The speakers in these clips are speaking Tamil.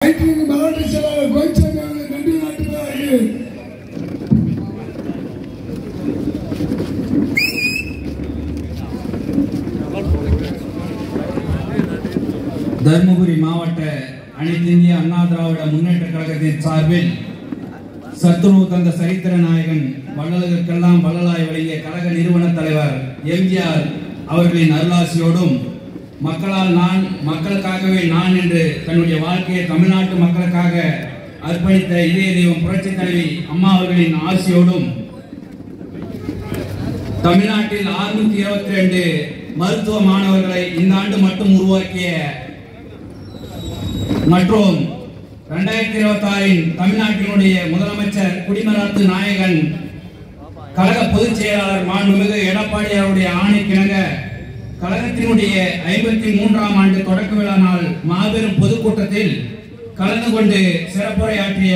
ஐடிவி மாவட்ட செயலாளர் கோவிச்சாமி அவர்கள் நன்றி நாட்டுகிறார்கள் தருமபுரி மாவட்ட அனைத்து இந்திய அண்ணா திராவிட முன்னேற்ற கழகத்தின் சார்பில் சத்துணவு தந்த சரித்திர நாயகன் வள்ளலுக்கெல்லாம் வள்ளலாய் வழங்கிய கழக நிறுவன தலைவர் எம்ஜிஆர் அவர்களின் அருளாசியோடும் மக்களால் நான் மக்களுக்காகவே நான் என்று தன்னுடைய வாழ்க்கையை தமிழ்நாட்டு மக்களுக்காக அர்ப்பணித்த இதய தெய்வம் புரட்சி தலைவி அம்மா அவர்களின் ஆசியோடும் தமிழ்நாட்டில் 622 இருபத்தி ரெண்டு மருத்துவ மாணவர்களை இந்த ஆண்டு மட்டும் உருவாக்கிய மற்றும் இரண்டாயிரத்தி இருபத்தி ஆறின் தமிழ்நாட்டினுடைய முதலமைச்சர் குடிமராத்து நாயகன் கழக பொதுச் செயலாளர் மாண்புமிகு எடப்பாடி அவருடைய ஆணைக்கிணங்க கழகத்தினுடைய ஐம்பத்தி மூன்றாம் ஆண்டு தொடக்க விழா நாள் மாபெரும் பொதுக்கூட்டத்தில் கலந்து கொண்டு சிறப்புரையாற்றிய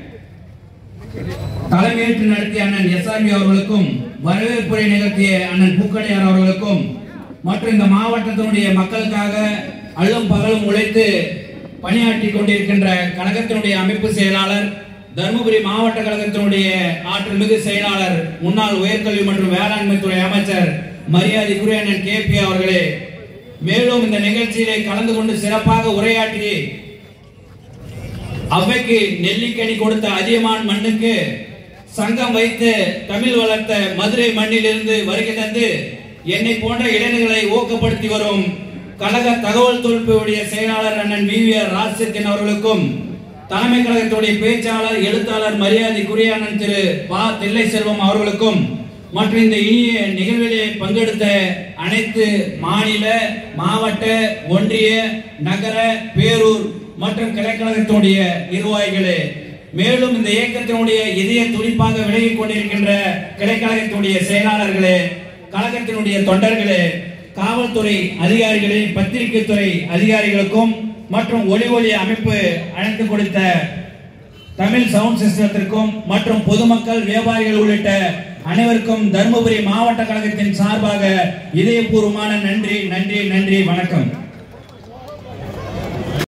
தலைமையேற்று நடத்திய அண்ணன் எஸ்ஆர்பி அவர்களுக்கும் வரவேற்புரை நிகழ்த்திய அண்ணன் பூக்கடையார் அவர்களுக்கும் மற்றும் இந்த மாவட்டத்தினுடைய மக்களுக்காக அல்லும் பகலும் உழைத்து பணியாற்றி கொண்டிருக்கின்ற கழகத்தினுடைய அமைப்பு செயலாளர் தருமபுரி மாவட்ட கழகத்தினுடைய ஆற்றல் மிகு செயலாளர் முன்னாள் உயர்கல்வி மற்றும் வேளாண்மை துறை அமைச்சர் மரியாதைக்குரிய அண்ணன் கே பி அவர்களே மேலும் இந்த நிகழ்ச்சியிலே கலந்து கொண்டு சிறப்பாக உரையாற்றி அவ்வைக்கு நெல்லிக்கனி கொடுத்த அதியமான் மண்ணுக்கு சங்கம் வைத்து தமிழ் வளர்த்த மதுரை மண்ணிலிருந்து வருகை தந்து என்னை போன்ற இளைஞர்களை ஊக்கப்படுத்தி வரும் கழக தகவல் தொழில்நுட்புடைய செயலாளர் அண்ணன் வி வி ஆர் ராஜசத்தியன் அவர்களுக்கும் தலைமை கழகத்துடைய பேச்சாளர் எழுத்தாளர் மரியாதைக்குரிய அண்ணன் திரு பா தில்லை செல்வம் அவர்களுக்கும் மற்றும் இந்த இனிய நிகழ்விலே பங்கெடுத்த அனைத்து மாநில மாவட்ட ஒன்றிய நகர பேரூர் மற்றும் கிளைக்கழகத்தினுடைய நிர்வாகிகளே மேலும் இந்த இயக்கத்தினுடைய இதய துடிப்பாக விலகிக் கொண்டிருக்கின்ற கிளைக்கழகத்தினுடைய செயலாளர்களே கழகத்தினுடைய தொண்டர்களே காவல்துறை அதிகாரிகளே பத்திரிகை துறை அதிகாரிகளுக்கும் மற்றும் ஒளி ஒளி அமைப்பு அழைத்து கொடுத்த தமிழ் சவுண்ட் சிஸ்டத்திற்கும் மற்றும் பொதுமக்கள் வியாபாரிகள் உள்ளிட்ட அனைவருக்கும் தருமபுரி மாவட்ட கழகத்தின் சார்பாக இதயபூர்வமான நன்றி நன்றி நன்றி வணக்கம்